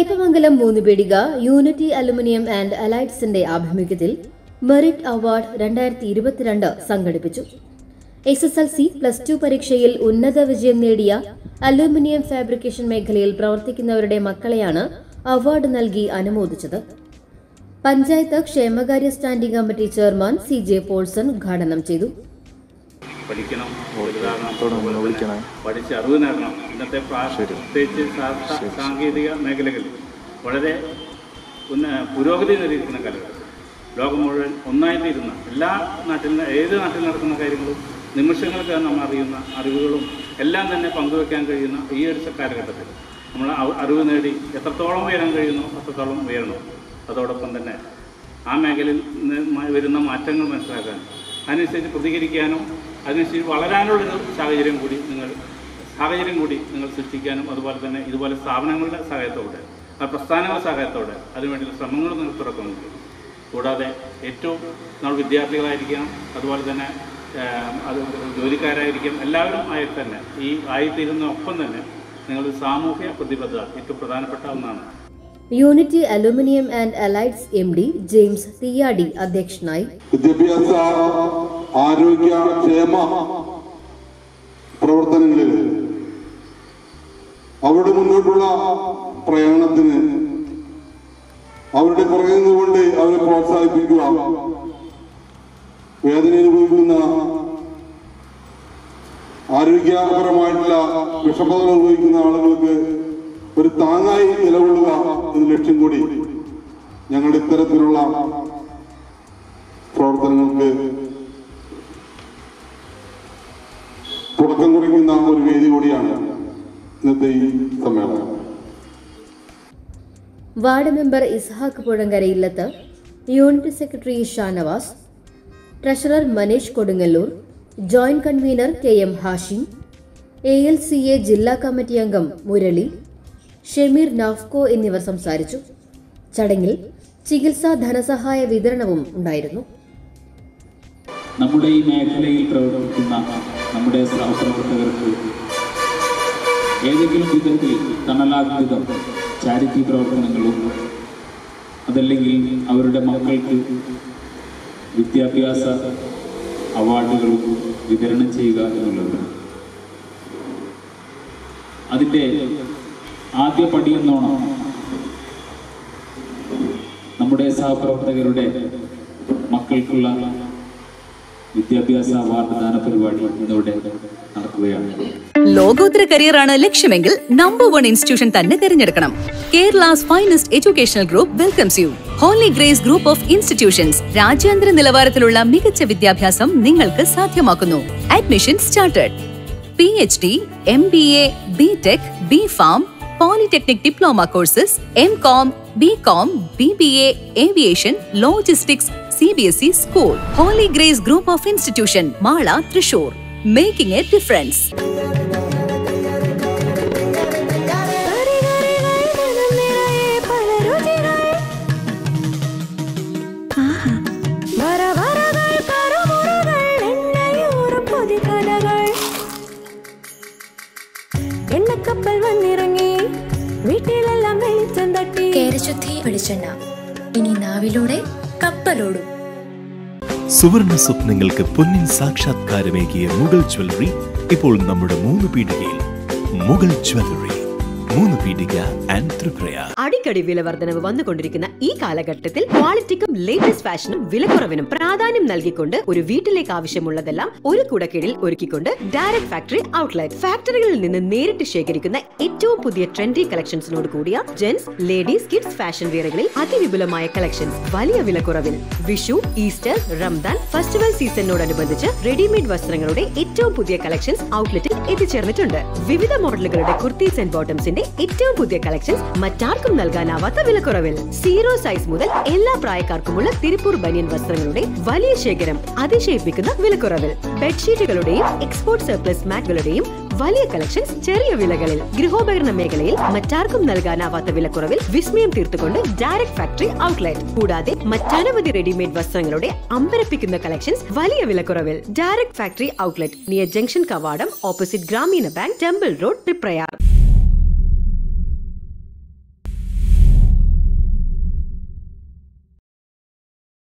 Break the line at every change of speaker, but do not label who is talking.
Kaipamangalam Moonupeedika unity alumni and അലൈറ്റ്സിന്റെ ആഭിമുഖ്യത്തിൽ merit award രണ്ടായിരത്തി ഇരുപത്തിരണ്ട് സംഘടിപ്പിച്ചു S S L C plus two പരീക്ഷയിൽ ഉന്നത വിജയം നേടിയ അലൂമിനിയം ഫാബ്രിക്കേഷൻ മേഖലയിൽ പ്രവർത്തിക്കുന്നവരുടെ മക്കളെയാണ് അവാർഡ് നൽകി അനുമോദിച്ചത് പഞ്ചായത്ത് ക്ഷേമകാര്യ standing committee chairman C J Paulson ഉദ്ഘാടനം ചെയ്തു
പഠിക്കണം വലുതാകണം അതുപോലെ തന്നെ പഠിച്ച് അറിവ് നേടണം ഇന്നത്തെ പ്രാ- പ്രത്യേകിച്ച് ശാസ്ത്ര സാങ്കേതിക മേഖലകളിൽ വളരെ ഉന്ന പുരോഗതി നേടിയിരിക്കുന്ന കാലഘട്ടത്തിൽ ലോകം മുഴുവൻ ഒന്നായിട്ടിരുന്ന എല്ലാ നാട്ടിൽ ഏത് നാട്ടിൽ നടക്കുന്ന കാര്യങ്ങളും നിമിഷങ്ങൾക്കകം നമ്മൾ അറിയുന്ന അറിവുകളും എല്ലാം തന്നെ പങ്കുവെക്കാൻ കഴിയുന്ന ഈ ഒരു കാലഘട്ടത്തിൽ നമ്മൾ അ- അറിവ് നേടി എത്രത്തോളം ഉയരാൻ കഴിയുന്നു അത്രത്തോളം ഉയരണം അതോടൊപ്പം തന്നെ ആ മേഖലയിൽ നിന്ന് മ- വരുന്ന മാറ്റങ്ങൾ മനസ്സിലാക്കാൻ അതിനനുസരിച്ച് പ്രതികരിക്കാനും അതിനനുസരിച്ച് വളരാനുള്ളൊരു സാഹചര്യം കൂടി നിങ്ങൾ സാഹചര്യം കൂടി നിങ്ങൾ സൃഷ്ടിക്കാനും അതുപോലെ തന്നെ ഇതുപോലെ സ്ഥാപനങ്ങളുടെ സഹായത്തോടെ ആ പ്രസ്ഥാനങ്ങളുടെ സഹായത്തോടെ അതിനുവേണ്ടിയുള്ള ശ്രമങ്ങൾ നിങ്ങൾ തുറക്കുന്നുണ്ട് കൂടാതെ ഏറ്റവും നമ്മൾ വിദ്യാർത്ഥികളായിരിക്കണം അതുപോലെ തന്നെ ആ, അത് ജോലിക്കാരായിരിക്കും എല്ലാവരും ആയി തന്നെ ഈ ആയിത്തീരുന്ന ഒപ്പം തന്നെ നിങ്ങൾ സാമൂഹ്യ പ്രതിബദ്ധത ഏറ്റവും പ്രധാനപ്പെട്ട ഒന്നാണ്
യൂണിറ്റി അലുമിനിയം ആൻഡ് അലൈറ്റ്സ് എം ഡി ജെയിംസ് തീയാടി അധ്യക്ഷനായി
വിദ്യാഭ്യാസ ആരോഗ്യ ക്ഷേമ പ്രവർത്തനങ്ങളിൽ അവരുടെ മുന്നോട്ടുള്ള പ്രയാണത്തിന് അവരുടെ പുറകിൽ നിന്നുകൊണ്ട് അവരെ പ്രോത്സാഹിപ്പിക്കുക വേദന അനുഭവിക്കുന്ന ആരോഗ്യപരമായിട്ടുള്ള വിഷമതകൾ അനുഭവിക്കുന്ന ആളുകൾക്ക് ഒരു താങ്ങായി നിലകൊള്ളുക എന്ന ലക്ഷ്യം കൂടി ഞങ്ങളുടെ ഇത്തരത്തിലുള്ള പ്രവർത്തനങ്ങൾക്ക് തുടക്കം കുറിക്കുന്ന ഒരു വേദി കൂടിയാണ് ഇന്നത്തെ ഈ സമ്മേളനം
ward member Ishaq Puzhankara Illath unit secretary Shanavas treasurer Maneesh Kodungallur joint convener K M Hashim A L C A ജില്ലാ കമ്മിറ്റി അംഗം മുരളി ഷെമീർ നാഫ്കോ എന്നിവർ സംസാരിച്ചു ചടങ്ങിൽ ചികിത്സാ ധനസഹായ വിതരണവും ഉണ്ടായിരുന്നു
നമ്മുടെ ഈ മേഖലയിൽ പ്രവർത്തിക്കുന്ന നമ്മുടെ സഹപ്രവർത്തകർക്ക് ഏതെങ്കിലും വിധത്തിൽ തണലാത്മികം ചാരിറ്റി പ്രവർത്തനങ്ങളും അതല്ലെങ്കിൽ അവരുടെ മക്കൾക്ക് വിദ്യാഭ്യാസ അവാർഡുകളും വിതരണം ചെയ്യുക എന്നുള്ളത് അതിൻ്റെ ആദ്യ പടിയെന്നോണം നമ്മുടെ സഹപ്രവർത്തകരുടെ മക്കൾക്കുള്ള വിദ്യാഭ്യാസ അവാർഡ് ദാന പരിപാടി ഇന്നിവിടെ നടക്കുകയാണ്
ലോകോത്തര കരിയറാണ് ലക്ഷ്യമെങ്കിൽ നമ്പർ വൺ ഇൻസ്റ്റിറ്റ്യൂഷൻ തന്നെ തിരഞ്ഞെടുക്കണം Kerala's finest educational group welcomes you Holy Grace group of institutions രാജ്യാന്തര നിലവാരത്തിലുള്ള മികച്ച വിദ്യാഭ്യാസം നിങ്ങൾക്ക് സാധ്യമാക്കുന്നു admission started P H D M B A B tech B pharm polytechnic diploma courses M com B com B B A aviation logistics C B S E school Holy Grace group of institution Mala Thrissur making a difference
എണ്ണക്കപ്പൽ വന്നിറങ്ങി വീട്ടിലെല്ലാം വെളിച്ചം തട്ടി
കേരശുദ്ധി വെളിച്ചെണ്ണ ഇനി നാവിലൂടെ കപ്പലോടും
സുവർണ സ്വപ്നങ്ങൾക്ക് പൊന്നിൻ സാക്ഷാത്കാരമേകിയ മുഗൾ ജ്വല്ലറി ഇപ്പോൾ നമ്മുടെ മൂന്ന് പീടികയിൽ മുഗൾ ജ്വല്ലറി മൂന്ന് പീടിക ആൻഡ് ത്രിപുരയാർ
അടിക്കടി വില വർധനവ് വന്നുകൊണ്ടിരിക്കുന്ന ഈ കാലഘട്ടത്തിൽ ക്വാളിറ്റിക്കും ലേറ്റസ്റ്റ് ഫാഷനും വിലക്കുറവിനും പ്രാധാന്യം നൽകിക്കൊണ്ട് ഒരു വീട്ടിലേക്ക് ആവശ്യമുള്ളതെല്ലാം ഒരു കുടക്കീഴിൽ ഒരുക്കിക്കൊണ്ട് ഡയറക്ട് ഫാക്ടറി ഔട്ട്ലെറ്റ് ഫാക്ടറികളിൽ നിന്ന് നേരിട്ട് ശേഖരിക്കുന്ന ഏറ്റവും പുതിയ ട്രെൻഡി കളക്ഷൻസിനോട് കൂടിയ ജെന്റ്സ് ലേഡീസ് കിഡ്സ് ഫാഷൻ വെയറുകളിൽ അതിവിപുലമായ കളക്ഷൻസ് വലിയ വിലക്കുറവിൽ വിഷു ഈസ്റ്റർ റംദാൻ ഫെസ്റ്റിവൽ സീസണിനോടനുബന്ധിച്ച് റെഡിമെയ്ഡ് വസ്ത്രങ്ങളുടെ ഏറ്റവും പുതിയ കളക്ഷൻസ് ഔട്ട്ലെറ്റിൽ എത്തിച്ചേർന്നിട്ടുണ്ട് വിവിധ മോഡലുകളുടെ കുർത്തീസ് ആൻഡ് ബോട്ടംസിന്റെ ഏറ്റവും പുതിയ കളക്ഷൻസ് മറ്റാർക്കും നൽകാനാവാത്ത വിലക്കുറവിൽ സീറോ സൈസ് മുതൽ എല്ലാ പ്രായക്കാർക്കുമുള്ള തിരുപ്പൂർ ബനിയൻ വസ്ത്രങ്ങളുടെ വലിയ ശേഖരം അതിശയിപ്പിക്കുന്ന വിലക്കുറവിൽ ബെഡ്ഷീറ്റുകളുടെയും എക്സ്പോർട്ട് സർപ്ലസ് മാറ്റുകളുടെയും വലിയ കളക്ഷൻസ് ചെറിയ വിലകളിൽ ഗൃഹോപകരണ മേഖലയിൽ മറ്റാർക്കും നൽകാനാവാത്ത വിലക്കുറവിൽ വിസ്മയം തീർത്തുകൊണ്ട് ഡയറക്ട് ഫാക്ടറി ഔട്ട്ലെറ്റ് കൂടാതെ മറ്റനവധി റെഡിമെയ്ഡ് വസ്ത്രങ്ങളുടെ അമ്പരപ്പിക്കുന്ന കളക്ഷൻസ് വലിയ വിലക്കുറവിൽ direct factory outlet near junction കവാടം opposite Grameena bank temple road Triprayar